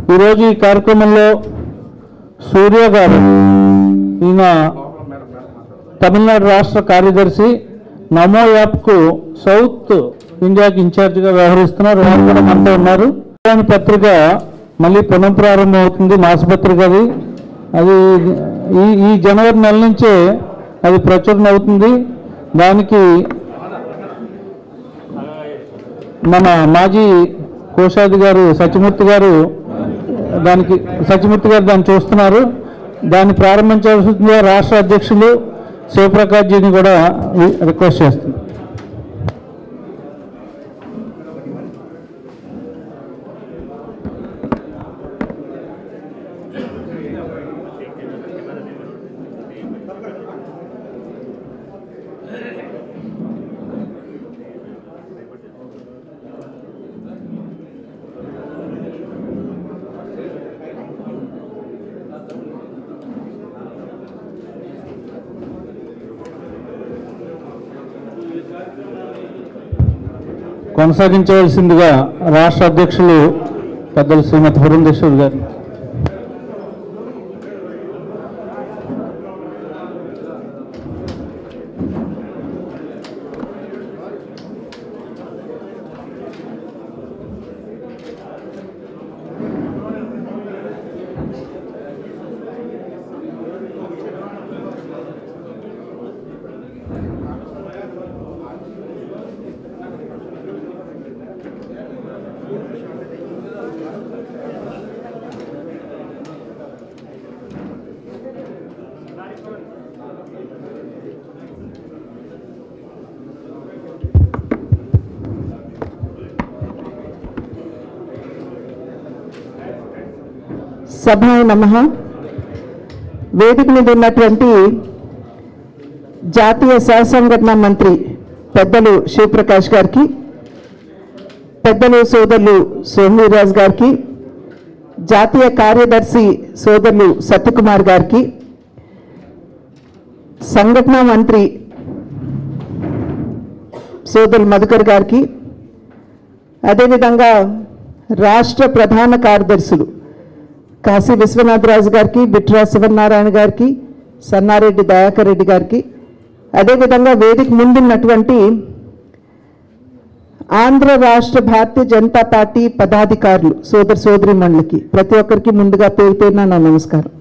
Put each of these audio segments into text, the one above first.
ఈరోజు ఈ కార్యక్రమంలో సూర్య గారు ఈయన తమిళనాడు రాష్ట్ర కార్యదర్శి నమో యాప్కు సౌత్ ఇండియాకి ఇన్ఛార్జిగా వ్యవహరిస్తున్నారు వారు కూడా మనతో ఉన్నారు దాని పత్రిక మళ్ళీ పునఃప్రారంభం అవుతుంది మాసపత్రిక అది అది ఈ ఈ జనవరి నెల నుంచే అది ప్రచురణ అవుతుంది దానికి మన మాజీ కోశాధికారి సత్యమూర్తి గారు దానికి సత్యమూర్తి గారు దాన్ని చూస్తున్నారు దాన్ని ప్రారంభించాల్సిందిగా రాష్ట్ర అధ్యక్షులు శివప్రకాష్ జీని కూడా రి- రిక్వెస్ట్ చేస్తుంది కొనసాగించవలసిందిగా రాష్ట్ర అధ్యక్షులు పెద్దలు శ్రీమతి పురంధేశ్వరి గారు సభాయ నమ వేదిక మీద ఉన్నటువంటి జాతీయ సహసంఘటన మంత్రి పెద్దలు శివప్రకాష్ గారికి పెద్దలు సోదరులు సోమవీరాజ్ గారికి జాతీయ కార్యదర్శి సోదరులు సత్యకుమార్ గారికి సంఘటన మంత్రి సోదరులు మధుకర్ గారికి అదేవిధంగా రాష్ట్ర ప్రధాన కార్యదర్శులు కాశీ విశ్వనాథరాజు గారికి బిట్రా శివనారాయణ గారికి సన్నారెడ్డి దయాకర్ రెడ్డి గారికి అదేవిధంగా వేదిక ముందున్నటువంటి ఆంధ్ర రాష్ట్ర భారతీయ జనతా పార్టీ పదాధికారులు సోదర సోదరి మండలికి ప్రతి ఒక్కరికి ముందుగా పేరు పేరున నా నమస్కారం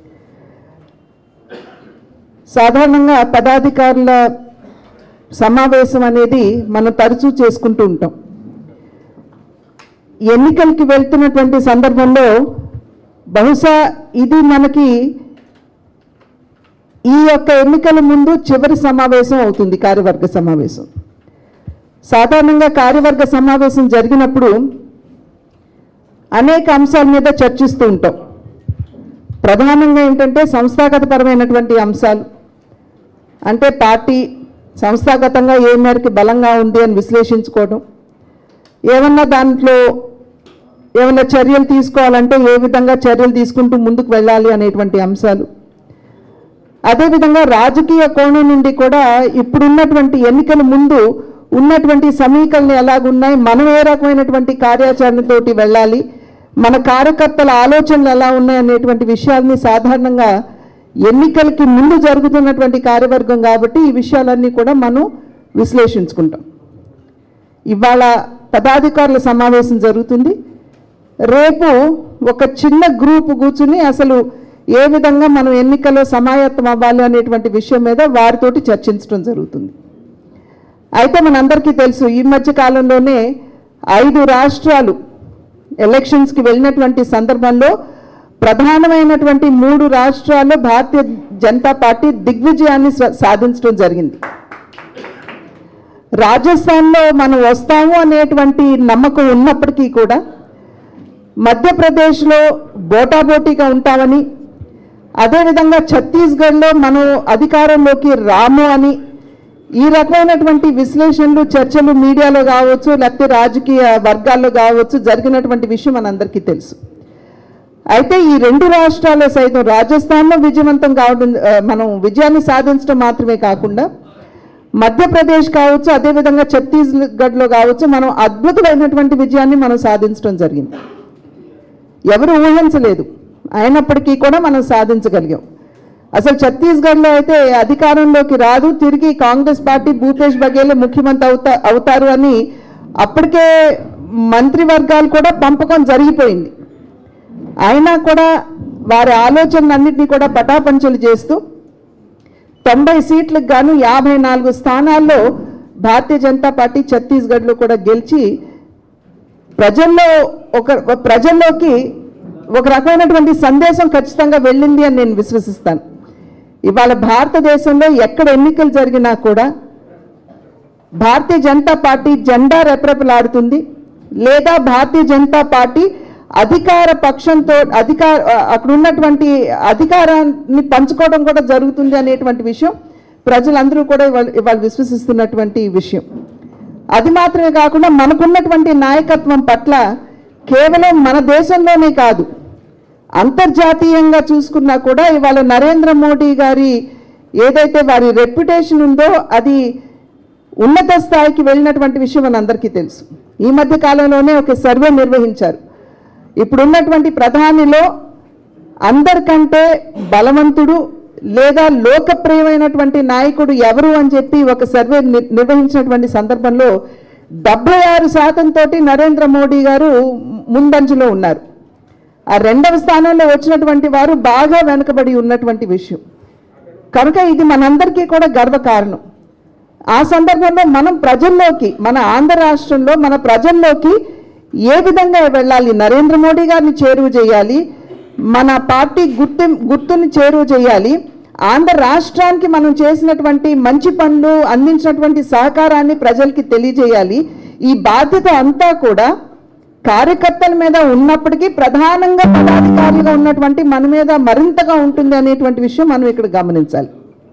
సాధారణంగా పదాధికారుల సమావేశం అనేది మనం తరచూ చేసుకుంటూ ఉంటాం ఎన్నికలకి వెళ్తున్నటువంటి సందర్భంలో బహుశా ఇది మనకి ఈ యొక్క ఎన్నికల ముందు చివరి సమావేశం అవుతుంది కార్యవర్గ సమావేశం సాధారణంగా కార్యవర్గ సమావేశం జరిగినప్పుడు అనేక అంశాల మీద చర్చిస్తూ ఉంటాం ప్రధానంగా ఏంటంటే సంస్థాగతపరమైనటువంటి అంశాలు అంటే పార్టీ సంస్థాగతంగా ఏ మేరకు బలంగా ఉంది అని విశ్లేషించుకోవడం ఏమన్నా దాంట్లో ఏమైనా చర్యలు తీసుకోవాలంటే ఏ విధంగా చర్యలు తీసుకుంటూ ముందుకు వెళ్ళాలి అనేటువంటి అంశాలు అదేవిధంగా రాజకీయ కోణం నుండి కూడా ఇప్పుడున్నటువంటి ఎన్నికల ముందు ఉన్నటువంటి సమీకరణలు ఎలాగున్నాయి మనం ఏ రకమైనటువంటి కార్యాచరణతోటి వెళ్ళాలి మన కార్యకర్తల ఆలోచనలు ఎలా ఉన్నాయి అనేటువంటి విషయాల్ని సాధారణంగా ఎన్నికలకి ముందు జరుగుతున్నటువంటి కార్యవర్గం కాబట్టి ఈ విషయాలన్నీ కూడా మనం విశ్లేషించుకుంటాం ఇవాళ పదాధికారుల సమావేశం జరుగుతుంది రేపు ఒక చిన్న గ్రూప్ కూర్చుని అసలు ఏ విధంగా మనం ఎన్నికల్లో సమాయత్తం అవ్వాలి అనేటువంటి విషయం మీద వారితోటి చర్చించడం జరుగుతుంది అయితే మనందరికీ తెలుసు ఈ మధ్య కాలంలోనే ఐదు రాష్ట్రాలు ఎలక్షన్స్కి వెళ్ళినటువంటి సందర్భంలో ప్రధానమైనటువంటి మూడు రాష్ట్రాల్లో భారతీయ జనతా పార్టీ దిగ్విజయాన్ని స్వ- సాధించడం జరిగింది రాజస్థాన్లో మనం వస్తాము అనేటువంటి నమ్మకం ఉన్నప్పటికీ కూడా మధ్యప్రదేశ్లో బోటాబోటీగా ఉంటామని అదేవిధంగా ఛత్తీస్గఢ్లో మనం అధికారంలోకి రాము అని ఈ రకమైనటువంటి విశ్లేషణలు చర్చలు మీడియాలో కావచ్చు లేకపోతే రాజకీయ వర్గాల్లో కావచ్చు జరిగినటువంటి విషయం మనందరికీ తెలుసు అయితే ఈ రెండు రాష్ట్రాల్లో సైతం రాజస్థాన్లో విజయవంతం కావడం ఆ, మనం విజయాన్ని సాధించడం మాత్రమే కాకుండా మధ్యప్రదేశ్ కావచ్చు అదేవిధంగా ఛత్తీస్గఢ్లో కావచ్చు మనం అద్భుతమైనటువంటి విజయాన్ని మనం సాధించడం జరిగింది ఎవరు ఊహించలేదు అయినప్పటికీ కూడా మనం సాధించగలిగాం అసలు ఛత్తీస్గఢ్లో అయితే అధికారంలోకి రాదు తిరిగి కాంగ్రెస్ పార్టీ భూపేష్ బఘేల్ ముఖ్యమంత్రి అవుతా అవుతారు అని అప్పటికే మంత్రివర్గాలు కూడా పంపకం జరిగిపోయింది అయినా కూడా వారి ఆలోచనలన్నింటినీ కూడా పటాపంచలు చేస్తూ తొంభై సీట్లకు గాను యాభై నాలుగు స్థానాల్లో భారతీయ జనతా పార్టీ ఛత్తీస్గఢ్లో కూడా గెలిచి ప్రజల్లో ఒక ప్రజల్లోకి ఒక రకమైనటువంటి సందేశం ఖచ్చితంగా వెళ్ళింది అని నేను విశ్వసిస్తాను ఇవాళ భారతదేశంలో ఎక్కడ ఎన్నికలు జరిగినా కూడా భారతీయ జనతా పార్టీ జెండా రెపరెపలాడుతుంది లేదా భారతీయ జనతా పార్టీ అధికార పక్షంతో అధికార అక్కడ ఉన్నటువంటి అధికారాన్ని పంచుకోవడం కూడా జరుగుతుంది అనేటువంటి విషయం ప్రజలందరూ కూడా ఇవాళ ఇవాళ విశ్వసిస్తున్నటువంటి విషయం అది మాత్రమే కాకుండా మనకున్నటువంటి నాయకత్వం పట్ల కేవలం మన దేశంలోనే కాదు అంతర్జాతీయంగా చూసుకున్నా కూడా ఇవాళ నరేంద్ర మోడీ గారి ఏదైతే వారి రెప్యుటేషన్ ఉందో అది ఉన్నత స్థాయికి వెళ్ళినటువంటి విషయం మనందరికీ తెలుసు ఈ మధ్య కాలంలోనే ఒక సర్వే నిర్వహించారు ఇప్పుడున్నటువంటి ప్రధానిలో అందరికంటే బలవంతుడు లేదా లోకప్రియమైనటువంటి నాయకుడు ఎవరు అని చెప్పి ఒక సర్వే ని- నిర్వహించినటువంటి సందర్భంలో డెబ్బై ఆరు శాతం తోటి నరేంద్ర మోడీ గారు ముందంజలో ఉన్నారు ఆ రెండవ స్థానంలో వచ్చినటువంటి వారు బాగా వెనుకబడి ఉన్నటువంటి విషయం కనుక ఇది మనందరికీ కూడా గర్వకారణం ఆ సందర్భంలో మనం ప్రజల్లోకి మన ఆంధ్ర రాష్ట్రంలో మన ప్రజల్లోకి ఏ విధంగా వెళ్ళాలి నరేంద్ర మోడీ గారిని చేరువ చేయాలి మన పార్టీ గుర్తు గుర్తుని చేరువ చేయాలి ఆంధ్ర రాష్ట్రానికి మనం చేసినటువంటి మంచి పనులు అందించినటువంటి సహకారాన్ని ప్రజలకి తెలియజేయాలి ఈ బాధ్యత అంతా కూడా కార్యకర్తల మీద ఉన్నప్పటికీ ప్రధానంగా పదాధికారులుగా ఉన్నటువంటి మన మీద మరింతగా ఉంటుంది అనేటువంటి విషయం మనం ఇక్కడ గమనించాలి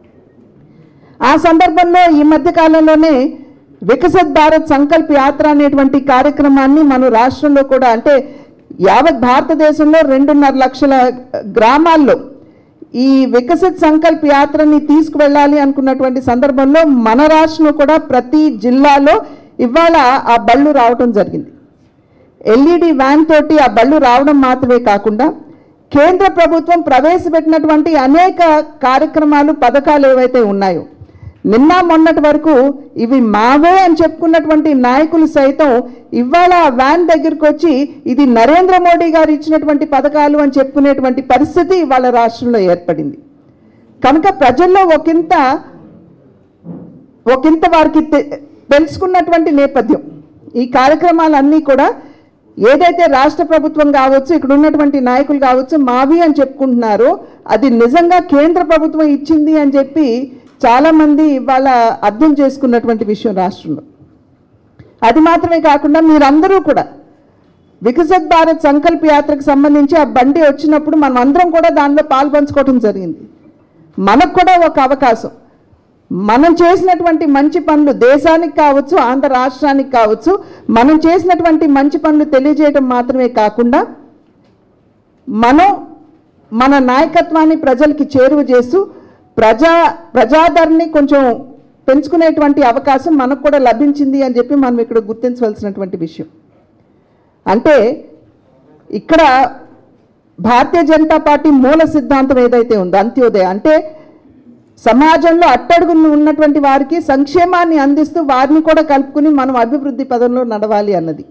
ఆ సందర్భంలో ఈ మధ్య కాలంలోనే వికసిత్ భారత్ సంకల్ప్ యాత్ర అనేటువంటి కార్యక్రమాన్ని మన రాష్ట్రంలో కూడా అంటే యావత్ భారతదేశంలో రెండున్నర లక్షల గ్రామాల్లో ఈ వికసిత్ సంకల్ప్ యాత్రని తీసుకువెళ్ళాలి అనుకున్నటువంటి సందర్భంలో మన రాష్ట్రంలో కూడా ప్రతి జిల్లాలో ఇవాళ ఆ బళ్ళు రావటం జరిగింది ఎల్ఈడి వ్యాన్ తోటి ఆ బళ్ళు రావడం మాత్రమే కాకుండా కేంద్ర ప్రభుత్వం ప్రవేశపెట్టినటువంటి అనేక కార్యక్రమాలు పథకాలు ఏవైతే ఉన్నాయో నిన్న మొన్నటి వరకు ఇవి మావే అని చెప్పుకున్నటువంటి నాయకులు సైతం ఇవాళ ఆ వ్యాన్ దగ్గరికి వచ్చి ఇది నరేంద్ర మోడీ గారు ఇచ్చినటువంటి పథకాలు అని చెప్పుకునేటువంటి పరిస్థితి ఇవాళ రాష్ట్రంలో ఏర్పడింది కనుక ప్రజల్లో ఒకంత ఒకంత వారికి తె- తెలుసుకున్నటువంటి నేపథ్యం ఈ కార్యక్రమాలన్నీ కూడా ఏదైతే రాష్ట్ర ప్రభుత్వం కావచ్చు ఇక్కడ ఉన్నటువంటి నాయకులు కావచ్చు మావి అని చెప్పుకుంటున్నారో అది నిజంగా కేంద్ర ప్రభుత్వం ఇచ్చింది అని చెప్పి చాలామంది ఇవాళ అర్థం చేసుకున్నటువంటి విషయం రాష్ట్రంలో అది మాత్రమే కాకుండా మీరందరూ కూడా వికసిత్ భారత్ సంకల్ప యాత్రకు సంబంధించి ఆ బండి వచ్చినప్పుడు మనం అందరం కూడా దానిలో పాల్పంచుకోవడం జరిగింది మనకు కూడా ఒక అవకాశం మనం చేసినటువంటి మంచి పనులు దేశానికి కావచ్చు ఆంధ్ర రాష్ట్రానికి కావచ్చు మనం చేసినటువంటి మంచి పనులు తెలియజేయడం మాత్రమే కాకుండా మనం మన నాయకత్వాన్ని ప్రజలకి చేరువ చేస్తూ ప్రజా ప్రజాదరణని కొంచెం పెంచుకునేటువంటి అవకాశం మనకు కూడా లభించింది అని చెప్పి మనం ఇక్కడ గుర్తించవలసినటువంటి విషయం అంటే ఇక్కడ భారతీయ జనతా పార్టీ మూల సిద్ధాంతం ఏదైతే ఉందో అంత్యోదయ అంటే సమాజంలో అట్టడుగున ఉన్నటువంటి వారికి సంక్షేమాన్ని అందిస్తూ వారిని కూడా కలుపుకుని మనం అభివృద్ధి పదంలో నడవాలి అన్నది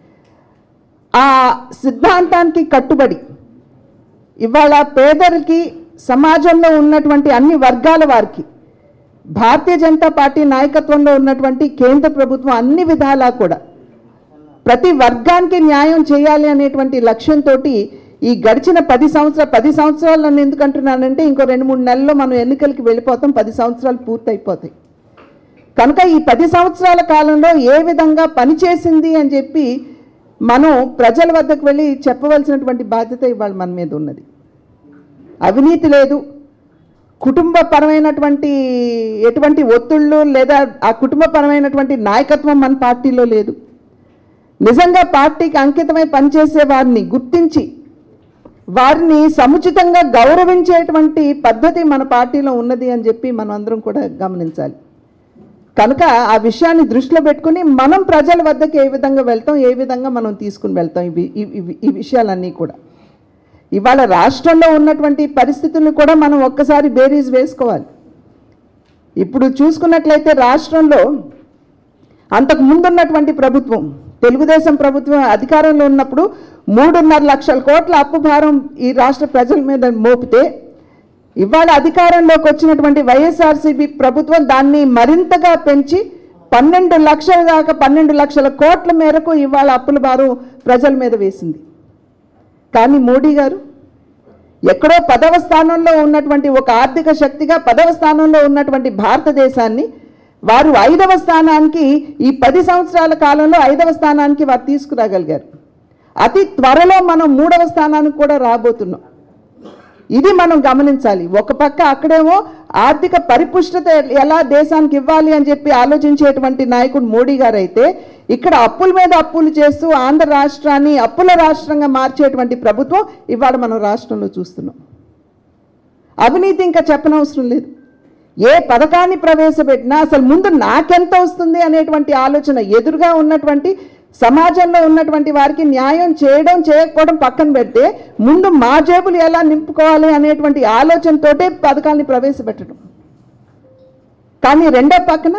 ఆ సిద్ధాంతానికి కట్టుబడి ఇవాళ పేదలకి సమాజంలో ఉన్నటువంటి అన్ని వర్గాల వారికి భారతీయ జనతా పార్టీ నాయకత్వంలో ఉన్నటువంటి కేంద్ర ప్రభుత్వం అన్ని విధాలా కూడా ప్రతి వర్గానికి న్యాయం చేయాలి అనేటువంటి లక్ష్యంతో ఈ గడిచిన పది సంవత్సరాలు పది సంవత్సరాలు నన్ను ఎందుకు అంటున్నానంటే ఇంకో రెండు మూడు నెలల్లో మనం ఎన్నికలకి వెళ్ళిపోతాం పది సంవత్సరాలు పూర్తయిపోతాయి కనుక ఈ పది సంవత్సరాల కాలంలో ఏ విధంగా పనిచేసింది అని చెప్పి మనం ప్రజల వద్దకు వెళ్ళి చెప్పవలసినటువంటి బాధ్యత ఇవాళ మన మీద ఉన్నది అవినీతి లేదు కుటుంబపరమైనటువంటి ఎటువంటి ఒత్తిళ్ళు లేదా ఆ కుటుంబపరమైనటువంటి నాయకత్వం మన పార్టీలో లేదు నిజంగా పార్టీకి అంకితమై పనిచేసే వారిని గుర్తించి వారిని సముచితంగా గౌరవించేటువంటి పద్ధతి మన పార్టీలో ఉన్నది అని చెప్పి మనం అందరం కూడా గమనించాలి కనుక ఆ విషయాన్ని దృష్టిలో పెట్టుకుని మనం ప్రజల వద్దకు ఏ విధంగా వెళ్తాం ఏ విధంగా మనం తీసుకుని వెళ్తాం ఇవి ఇవి- ఇవి- ఈ విషయాలన్నీ కూడా ఇవాళ రాష్ట్రంలో ఉన్నటువంటి పరిస్థితులను కూడా మనం ఒక్కసారి బేరీజ్ వేసుకోవాలి ఇప్పుడు చూసుకున్నట్లయితే రాష్ట్రంలో అంతకు ముందున్నటువంటి ప్రభుత్వం తెలుగుదేశం ప్రభుత్వం అధికారంలో ఉన్నప్పుడు మూడున్నర లక్షల కోట్ల అప్పు భారం ఈ రాష్ట్ర ప్రజల మీద మోపితే ఇవాళ అధికారంలోకి వచ్చినటువంటి వైఎస్ఆర్సీపీ ప్రభుత్వం దాన్ని మరింతగా పెంచి పన్నెండు లక్షల దాకా పన్నెండు లక్షల కోట్ల మేరకు ఇవాళ అప్పుల భారం ప్రజల మీద వేసింది కానీ మోడీ గారు ఎక్కడో పదవ స్థానంలో ఉన్నటువంటి ఒక ఆర్థిక శక్తిగా పదవ స్థానంలో ఉన్నటువంటి భారతదేశాన్ని వారు ఐదవ స్థానానికి ఈ పది సంవత్సరాల కాలంలో ఐదవ స్థానానికి వారు తీసుకురాగలిగారు అతి త్వరలో మనం మూడవ స్థానానికి కూడా రాబోతున్నాం ఇది మనం గమనించాలి ఒక పక్క అక్కడేమో ఆర్థిక పరిపుష్టత ఎలా దేశానికి ఇవ్వాలి అని చెప్పి ఆలోచించేటువంటి నాయకుడు మోడీ గారు అయితే ఇక్కడ అప్పుల మీద అప్పులు చేస్తూ ఆంధ్ర రాష్ట్రాన్ని అప్పుల రాష్ట్రంగా మార్చేటువంటి ప్రభుత్వం ఇవాళ మనం రాష్ట్రంలో చూస్తున్నాం అవినీతి ఇంకా చెప్పనవసరం లేదు ఏ పథకాన్ని ప్రవేశపెట్టినా అసలు ముందు నాకెంత వస్తుంది అనేటువంటి ఆలోచన ఎదురుగా ఉన్నటువంటి సమాజంలో ఉన్నటువంటి వారికి న్యాయం చేయడం చేయకపోవడం పక్కన పెడితే ముందు మా జేబులు ఎలా నింపుకోవాలి అనేటువంటి ఆలోచనతోటే పథకాన్ని ప్రవేశపెట్టడం కానీ రెండో పక్కన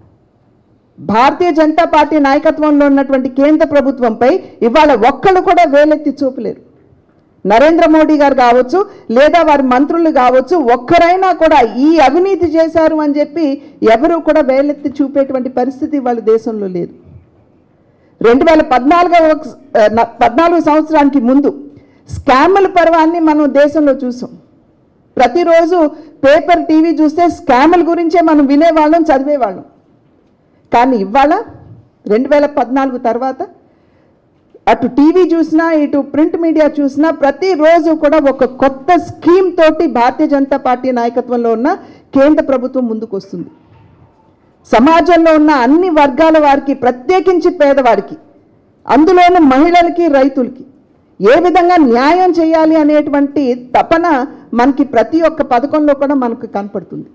భారతీయ జనతా పార్టీ నాయకత్వంలో ఉన్నటువంటి కేంద్ర ప్రభుత్వంపై ఇవాళ ఒక్కళ్ళు కూడా వేలెత్తి చూపలేరు నరేంద్ర మోడీ గారు కావచ్చు లేదా వారి మంత్రులు కావచ్చు ఒక్కరైనా కూడా ఈ అవినీతి చేశారు అని చెప్పి ఎవరు కూడా వేలెత్తి చూపేటువంటి పరిస్థితి వాళ్ళ దేశంలో లేదు రెండు వేల పద్నాలుగవ పద్నాలుగు సంవత్సరానికి ముందు స్కాముల పర్వాన్ని మనం దేశంలో చూసాం ప్రతిరోజు పేపర్ టీవీ చూస్తే స్కాముల గురించే మనం వినేవాళ్ళం చదివేవాళ్ళం కానీ ఇవాళ రెండు వేల పద్నాలుగు తర్వాత అటు టీవీ చూసినా ఇటు ప్రింట్ మీడియా చూసినా ప్రతిరోజు కూడా ఒక కొత్త స్కీమ్ తోటి భారతీయ జనతా పార్టీ నాయకత్వంలో ఉన్న కేంద్ర ప్రభుత్వం ముందుకు వస్తుంది సమాజంలో ఉన్న అన్ని వర్గాల వారికి ప్రత్యేకించి పేదవారికి అందులోనూ మహిళలకి రైతులకి ఏ విధంగా న్యాయం చేయాలి అనేటువంటి తపన మనకి ప్రతి ఒక్క పథకంలో కూడా మనకు కనపడుతుంది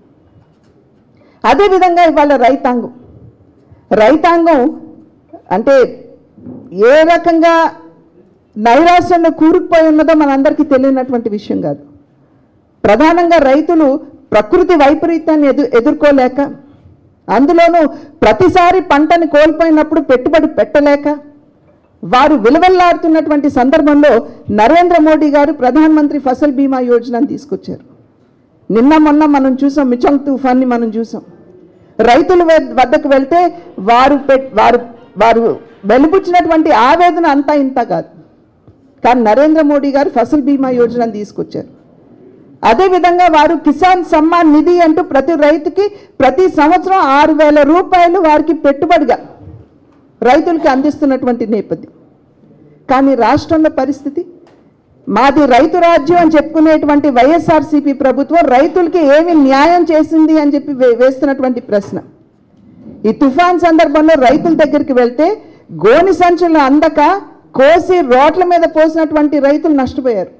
అదేవిధంగా ఇవాళ రైతాంగం రైతాంగం అంటే ఏ రకంగా నైరాశ్యంలో కూరుకుపోయి ఉన్నదో మనందరికీ తెలియనటువంటి విషయం కాదు ప్రధానంగా రైతులు ప్రకృతి వైపరీత్యాన్ని ఎదు ఎదుర్కోలేక అందులోనూ ప్రతిసారి పంటని కోల్పోయినప్పుడు పెట్టుబడి పెట్టలేక వారు విలువెల్లాడుతున్నటువంటి సందర్భంలో నరేంద్ర మోడీ గారు ప్రధానమంత్రి ఫసల్ బీమా యోజనను తీసుకొచ్చారు నిన్న మొన్న మనం చూసాం మిచంగ్ తుఫాన్ని మనం చూసాం రైతుల వద్- వద్దకు వెళ్తే వారు పెట్ వారు వారు వెలుబుచ్చినటువంటి ఆవేదన అంతా ఇంత కాదు కానీ నరేంద్ర మోడీ గారు ఫసల్ బీమా యోజనను తీసుకొచ్చారు అదేవిధంగా వారు కిసాన్ సమ్మాన్ నిధి అంటూ ప్రతి రైతుకి ప్రతి సంవత్సరం ఆరు వేల రూపాయలు వారికి పెట్టుబడిగా రైతులకి అందిస్తున్నటువంటి నేపథ్యం కానీ రాష్ట్రంలో పరిస్థితి మాది రైతు రాజ్యం అని చెప్పుకునేటువంటి వైఎస్ఆర్సీపీ ప్రభుత్వం రైతులకి ఏమి న్యాయం చేసింది అని చెప్పి వే- వేస్తున్నటువంటి ప్రశ్న ఈ తుఫాన్ సందర్భంలో రైతుల దగ్గరికి వెళ్తే గోని సంచులు అందక కోసి రోడ్ల మీద పోసినటువంటి రైతులు నష్టపోయారు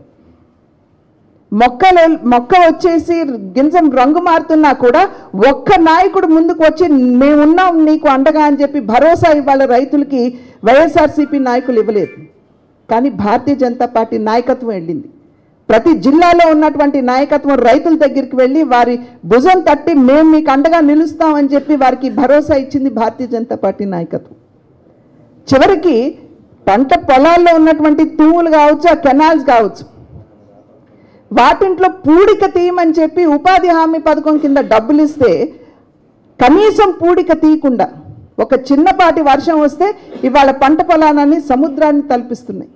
మొక్కలు మొక్క వచ్చేసి గింజం రంగు మారుతున్నా కూడా ఒక్క నాయకుడు ముందుకు వచ్చి మేమున్నాం నీకు అండగా అని చెప్పి భరోసా ఇవాళ రైతులకి వైఎస్ఆర్సీపీ నాయకులు ఇవ్వలేదు కానీ భారతీయ జనతా పార్టీ నాయకత్వం వెళ్ళింది ప్రతి జిల్లాలో ఉన్నటువంటి నాయకత్వం రైతుల దగ్గరికి వెళ్ళి వారి భుజం తట్టి మేము మీకు అండగా నిలుస్తామని చెప్పి వారికి భరోసా ఇచ్చింది భారతీయ జనతా పార్టీ నాయకత్వం చివరికి పంట పొలాల్లో ఉన్నటువంటి తూములు కావచ్చు ఆ కెనాల్స్ కావచ్చు వాటింట్లో పూడిక తీయమని చెప్పి ఉపాధి హామీ పథకం కింద డబ్బులు ఇస్తే కనీసం పూడిక తీయకుండా ఒక చిన్నపాటి వర్షం వస్తే ఇవాళ పంట పొలాన్ని సముద్రాన్ని తలపిస్తున్నాయి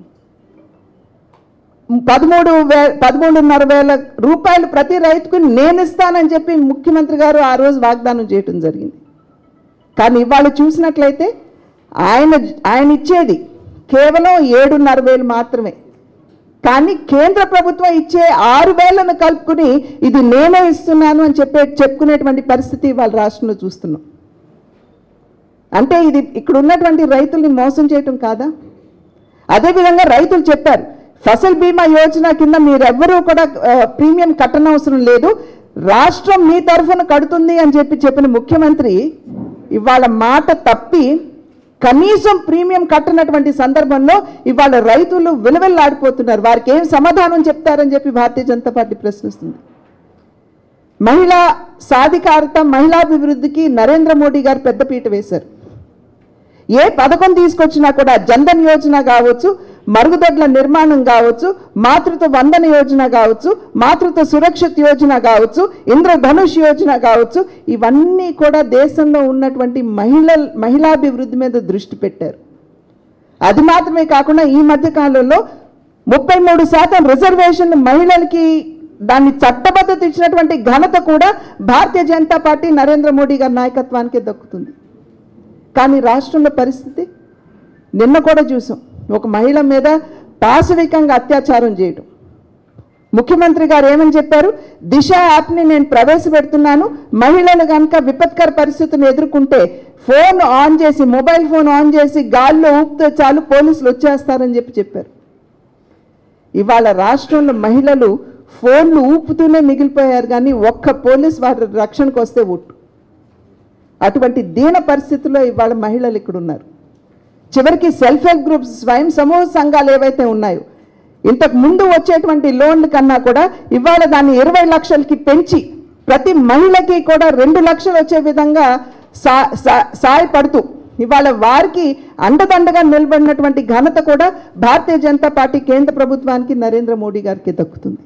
పదమూడు వే పదమూడున్నర వేల రూపాయలు ప్రతి రైతుకు నేను ఇస్తానని చెప్పి ముఖ్యమంత్రి గారు ఆ రోజు వాగ్దానం చేయటం జరిగింది కానీ ఇవాళ చూసినట్లయితే ఆయన ఆయన ఇచ్చేది కేవలం ఏడున్నర వేలు మాత్రమే కానీ కేంద్ర ప్రభుత్వం ఇచ్చే ఆరు వేలను కలుపుకుని ఇది నేనే ఇస్తున్నాను అని చెప్పే చెప్పుకునేటువంటి పరిస్థితి వాళ్ళ రాష్ట్రంలో చూస్తున్నాం అంటే ఇది ఇక్కడ ఉన్నటువంటి రైతుల్ని మోసం చేయటం కాదా అదేవిధంగా రైతులు చెప్పారు ఫసల్ బీమా యోజన కింద మీరెవ్వరూ కూడా ఆ, ప్రీమియం కట్టనవసరం లేదు రాష్ట్రం మీ తరఫున కడుతుంది అని చెప్పి చెప్పిన ముఖ్యమంత్రి ఇవాళ మాట తప్పి కనీసం ప్రీమియం కట్టనటువంటి సందర్భంలో ఇవాళ రైతులు విలువెల్లాడిపోతున్నారు వారికి ఏం సమాధానం చెప్తారని చెప్పి భారతీయ జనతా పార్టీ ప్రశ్నిస్తుంది మహిళా సాధికారత మహిళాభివృద్ధికి నరేంద్ర మోడీ గారు పెద్దపీట వేశారు ఏ పథకం తీసుకొచ్చినా కూడా జన్ధన్ యోజన కావచ్చు మరుగుదొడ్ల నిర్మాణం కావచ్చు మాతృత్వ వందన యోజన కావచ్చు మాతృత్వ సురక్షిత్ యోజన కావచ్చు ఇంద్రధనుష్ యోజన కావచ్చు ఇవన్నీ కూడా దేశంలో ఉన్నటువంటి మహిళ మహిళాభివృద్ధి మీద దృష్టి పెట్టారు అది మాత్రమే కాకుండా ఈ మధ్య కాలంలో ముప్పై మూడు శాతం రిజర్వేషన్ మహిళలకి దాన్ని చట్టబద్ధత ఇచ్చినటువంటి ఘనత కూడా భారతీయ జనతా పార్టీ నరేంద్ర మోడీ గారి నాయకత్వానికి దక్కుతుంది కానీ రాష్ట్రంలో పరిస్థితి నిన్న కూడా చూసాం ఒక మహిళ మీద పాశవికంగా అత్యాచారం చేయడం ముఖ్యమంత్రి గారు ఏమని చెప్పారు దిశ యాప్ని నేను ప్రవేశపెడుతున్నాను మహిళలు కనుక విపత్కర పరిస్థితులను ఎదుర్కొంటే ఫోన్ ఆన్ చేసి మొబైల్ ఫోన్ ఆన్ చేసి గాల్లో ఊపితే చాలు పోలీసులు వచ్చేస్తారని చెప్పి చెప్పారు ఇవాళ రాష్ట్రంలో మహిళలు ఫోన్లు ఊపుతూనే మిగిలిపోయారు కానీ ఒక్క పోలీస్ వారి రక్షణకు వస్తే ఒట్టు అటువంటి దీన పరిస్థితుల్లో ఇవాళ మహిళలు ఇక్కడ ఉన్నారు చివరికి సెల్ఫ్ హెల్ప్ గ్రూప్స్ స్వయం సమూహ సంఘాలు ఏవైతే ఉన్నాయో ఇంతకు ముందు వచ్చేటువంటి లోన్ల కన్నా కూడా ఇవాళ దాన్ని ఇరవై లక్షలకి పెంచి ప్రతి మహిళకి కూడా రెండు లక్షలు వచ్చే విధంగా సా సా- సాయపడుతూ ఇవాళ వారికి అండదండగా నిలబడినటువంటి ఘనత కూడా భారతీయ జనతా పార్టీ కేంద్ర ప్రభుత్వానికి నరేంద్ర మోడీ గారికి దక్కుతుంది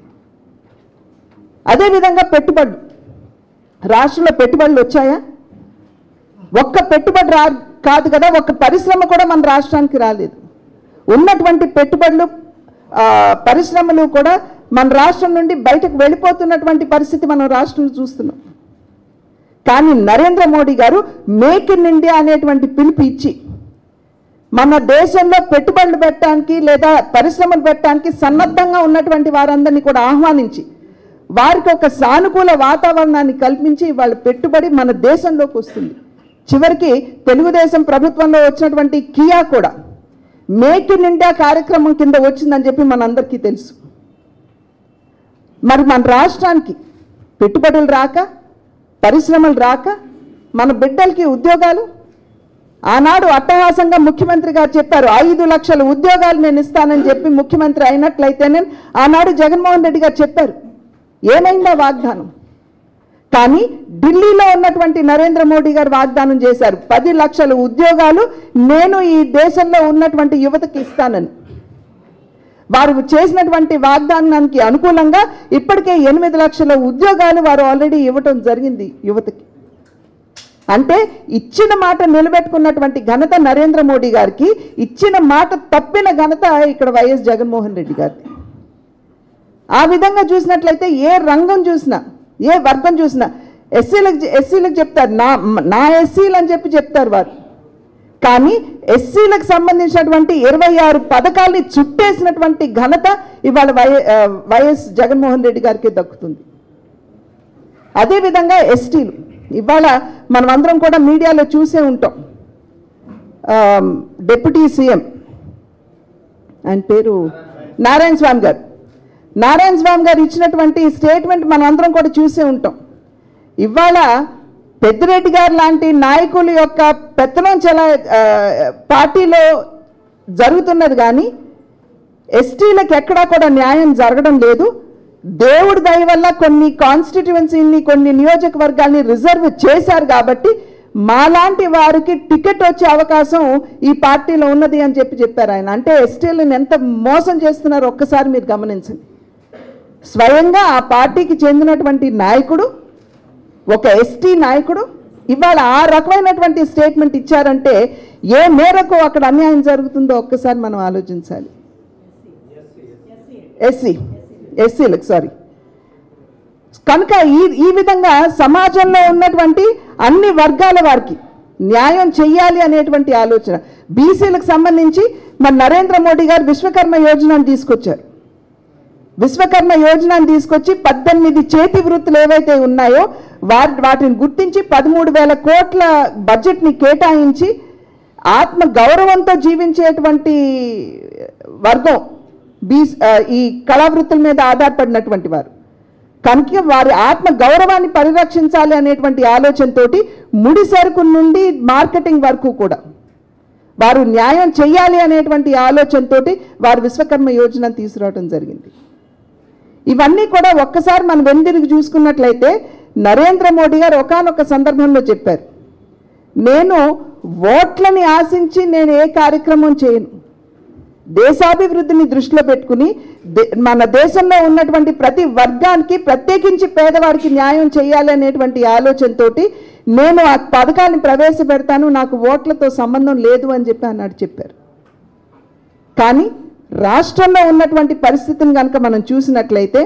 అదేవిధంగా పెట్టుబడులు రాష్ట్రంలో పెట్టుబడులు వచ్చాయా ఒక్క పెట్టుబడి రా కాదు కదా ఒక్క పరిశ్రమ కూడా మన రాష్ట్రానికి రాలేదు ఉన్నటువంటి పెట్టుబడులు ఆ, పరిశ్రమలు కూడా మన రాష్ట్రం నుండి బయటకు వెళ్ళిపోతున్నటువంటి పరిస్థితి మనం రాష్ట్రంలో చూస్తున్నాం కానీ నరేంద్ర మోడీ గారు మేక్ ఇన్ ఇండియా అనేటువంటి పిలుపు ఇచ్చి మన దేశంలో పెట్టుబడులు పెట్టడానికి లేదా పరిశ్రమలు పెట్టడానికి సన్నద్ధంగా ఉన్నటువంటి వారందరినీ కూడా ఆహ్వానించి వారికి ఒక సానుకూల వాతావరణాన్ని కల్పించి వాళ్ళ పెట్టుబడి మన దేశంలోకి వస్తుంది చివరికి తెలుగుదేశం ప్రభుత్వంలో వచ్చినటువంటి కియా కూడా మేక్ ఇన్ ఇండియా కార్యక్రమం కింద వచ్చిందని చెప్పి మనందరికీ తెలుసు మరి మన రాష్ట్రానికి పెట్టుబడులు రాక పరిశ్రమలు రాక మన బిడ్డలకి ఉద్యోగాలు ఆనాడు అట్టహాసంగా ముఖ్యమంత్రి గారు చెప్పారు ఐదు లక్షల ఉద్యోగాలు నేను ఇస్తానని చెప్పి ముఖ్యమంత్రి అయినట్లయితేనే ఆనాడు జగన్మోహన్ రెడ్డి గారు చెప్పారు ఏమైందా వాగ్దానం కానీ ఢిల్లీలో ఉన్నటువంటి నరేంద్ర మోడీ గారు వాగ్దానం చేశారు పది లక్షల ఉద్యోగాలు నేను ఈ దేశంలో ఉన్నటువంటి యువతకి ఇస్తానని వారు చేసినటువంటి వాగ్దానానికి అనుకూలంగా ఇప్పటికే ఎనిమిది లక్షల ఉద్యోగాలు వారు ఆల్రెడీ ఇవ్వటం జరిగింది యువతకి అంటే ఇచ్చిన మాట నిలబెట్టుకున్నటువంటి ఘనత నరేంద్ర మోడీ గారికి ఇచ్చిన మాట తప్పిన ఘనత ఇక్కడ వైఎస్ జగన్మోహన్ రెడ్డి గారికి ఆ విధంగా చూసినట్లయితే ఏ రంగం చూసినా ఏ వర్గం చూసినా ఎస్సీలకు ఎస్సీలకు చెప్తారు నా నా ఎస్సీలు అని చెప్పి చెప్తారు వారు కానీ ఎస్సీలకు సంబంధించినటువంటి ఇరవై ఆరు పథకాల్ని చుట్టేసినటువంటి ఘనత ఇవాళ వై ఆ, వైఎస్ జగన్మోహన్ రెడ్డి గారికి దక్కుతుంది అదేవిధంగా ఎస్టీలు ఇవాళ మనం అందరం కూడా మీడియాలో చూసే ఉంటాం ఆమ్, డిప్యూటీ సీఎం ఆయన పేరు నారాయణ స్వామి గారు నారాయణ స్వామి గారు ఇచ్చినటువంటి స్టేట్మెంట్ మనం అందరం కూడా చూసే ఉంటాం ఇవాళ పెద్దిరెడ్డి గారు లాంటి నాయకుల యొక్క పెత్తనం చాలా ఆ, పార్టీలో జరుగుతున్నది కానీ ఎస్టీలకు ఎక్కడా కూడా న్యాయం జరగడం లేదు దేవుడి దయ వల్ల కొన్ని కాన్స్టిట్యువెన్సీని కొన్ని నియోజకవర్గాల్ని రిజర్వ్ చేశారు కాబట్టి మాలాంటి వారికి టికెట్ వచ్చే అవకాశం ఈ పార్టీలో ఉన్నది అని చెప్పి చెప్పారు ఆయన అంటే ఎస్టీలను ఎంత మోసం చేస్తున్నారో ఒక్కసారి మీరు గమనించండి స్వయంగా ఆ పార్టీకి చెందినటువంటి నాయకుడు ఒక ఎస్టీ నాయకుడు ఇవాళ ఆ రకమైనటువంటి స్టేట్మెంట్ ఇచ్చారంటే ఏ మేరకు అక్కడ అన్యాయం జరుగుతుందో ఒక్కసారి మనం ఆలోచించాలి ఎస్సీ ఎస్సీలకు సారీ కనుక ఈ ఈ విధంగా సమాజంలో ఉన్నటువంటి అన్ని వర్గాల వారికి న్యాయం చెయ్యాలి అనేటువంటి ఆలోచన బీసీలకు సంబంధించి మన నరేంద్ర మోడీ గారు విశ్వకర్మ యోజనను తీసుకొచ్చారు విశ్వకర్మ యోజనను తీసుకొచ్చి పద్దెనిమిది చేతి వృత్తులు ఏవైతే ఉన్నాయో వా వాటిని గుర్తించి పదమూడు వేల కోట్ల బడ్జెట్ని కేటాయించి ఆత్మ గౌరవంతో జీవించేటువంటి వర్గం బీ ఆ, ఈ కళావృత్తుల మీద ఆధారపడినటువంటి వారు కనుక వారి ఆత్మ గౌరవాన్ని పరిరక్షించాలి అనేటువంటి ఆలోచనతోటి ముడి సరుకు నుండి మార్కెటింగ్ వరకు కూడా వారు న్యాయం చేయాలి అనేటువంటి ఆలోచనతోటి వారు విశ్వకర్మ యోజన తీసుకురావడం జరిగింది ఇవన్నీ కూడా ఒక్కసారి మనం వెందిరిగి చూసుకున్నట్లయితే నరేంద్ర మోడీ గారు ఒకానొక సందర్భంలో చెప్పారు నేను ఓట్లని ఆశించి నేను ఏ కార్యక్రమం చేయను దేశాభివృద్ధిని దృష్టిలో పెట్టుకుని దే- మన దేశంలో ఉన్నటువంటి ప్రతి వర్గానికి ప్రత్యేకించి పేదవాడికి న్యాయం చేయాలి అనేటువంటి ఆలోచనతోటి నేను ఆ పథకాన్ని ప్రవేశపెడతాను నాకు ఓట్లతో సంబంధం లేదు అని చెప్పి అన్నాడు చెప్పారు కానీ రాష్ట్రంలో ఉన్నటువంటి పరిస్థితిని కనుక మనం చూసినట్లయితే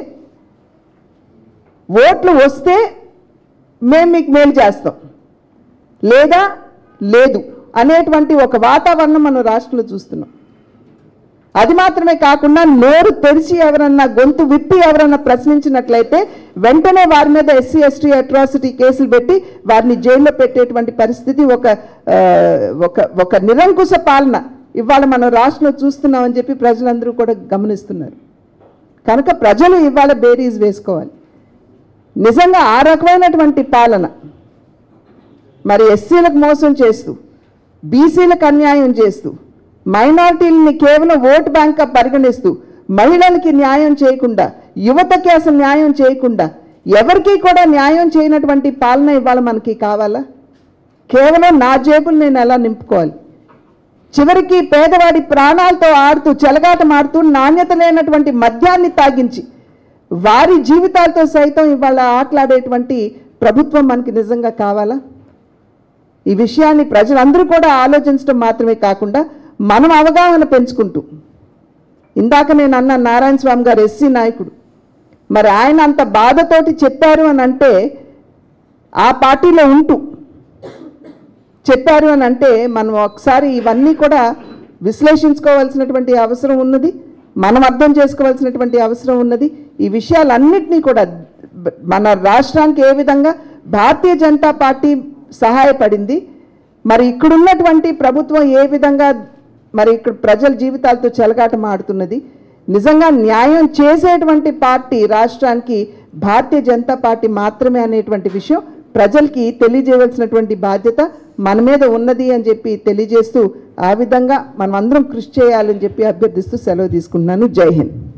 ఓట్లు వస్తే మేము మీకు మేలు చేస్తాం లేదా లేదు అనేటువంటి ఒక వాతావరణం మనం రాష్ట్రంలో చూస్తున్నాం అది మాత్రమే కాకుండా నోరు తెరిచి ఎవరన్నా గొంతు విప్పి ఎవరన్నా ప్రశ్నించినట్లయితే వెంటనే వారి మీద ఎస్సీ ఎస్టీ అట్రాసిటీ కేసులు పెట్టి వారిని జైల్లో పెట్టేటువంటి పరిస్థితి ఒక ఆ, ఒక ఒక నిరంకుశ పాలన ఇవాళ మనం రాష్ట్రంలో చూస్తున్నామని చెప్పి ప్రజలందరూ కూడా గమనిస్తున్నారు కనుక ప్రజలు ఇవాళ బేరీజ్ వేసుకోవాలి నిజంగా ఆ రకమైనటువంటి పాలన మరి ఎస్సీలకు మోసం చేస్తూ బీసీలకు అన్యాయం చేస్తూ మైనారిటీలని కేవలం ఓటు బ్యాంక్గా పరిగణిస్తూ మహిళలకి న్యాయం చేయకుండా యువతకి అసలు న్యాయం చేయకుండా ఎవరికీ కూడా న్యాయం చేయనటువంటి పాలన ఇవాళ మనకి కావాలా కేవలం నా జేబులు నేను ఎలా నింపుకోవాలి చివరికి పేదవాడి ప్రాణాలతో ఆడుతూ చెలగాటమాడుతూ నాణ్యత లేనటువంటి మద్యాన్ని తాగించి వారి జీవితాలతో సైతం ఇవాళ ఆటలాడేటువంటి ప్రభుత్వం మనకి నిజంగా కావాలా ఈ విషయాన్ని ప్రజలందరూ కూడా ఆలోచించడం మాత్రమే కాకుండా మనం అవగాహన పెంచుకుంటూ ఇందాక నేను అన్న నారాయణ స్వామి గారు ఎస్సీ నాయకుడు మరి ఆయన అంత బాధతోటి చెప్పారు అని అంటే ఆ పార్టీలో ఉంటూ చెప్పారు అని అంటే మనం ఒకసారి ఇవన్నీ కూడా విశ్లేషించుకోవాల్సినటువంటి అవసరం ఉన్నది మనం అర్థం చేసుకోవాల్సినటువంటి అవసరం ఉన్నది ఈ విషయాలన్నింటినీ కూడా బ- మన రాష్ట్రానికి ఏ విధంగా భారతీయ జనతా పార్టీ సహాయపడింది మరి ఇక్కడున్నటువంటి ప్రభుత్వం ఏ విధంగా మరి ఇక్కడ ప్రజల జీవితాలతో చెలగాటం ఆడుతున్నది నిజంగా న్యాయం చేసేటువంటి పార్టీ రాష్ట్రానికి భారతీయ జనతా పార్టీ మాత్రమే అనేటువంటి విషయం ప్రజలకి తెలియజేయవలసినటువంటి బాధ్యత మన మీద ఉన్నది అని చెప్పి తెలియజేస్తూ ఆ విధంగా మనం అందరం కృషి చేయాలని చెప్పి అభ్యర్థిస్తూ సెలవు తీసుకుంటున్నాను జై హింద్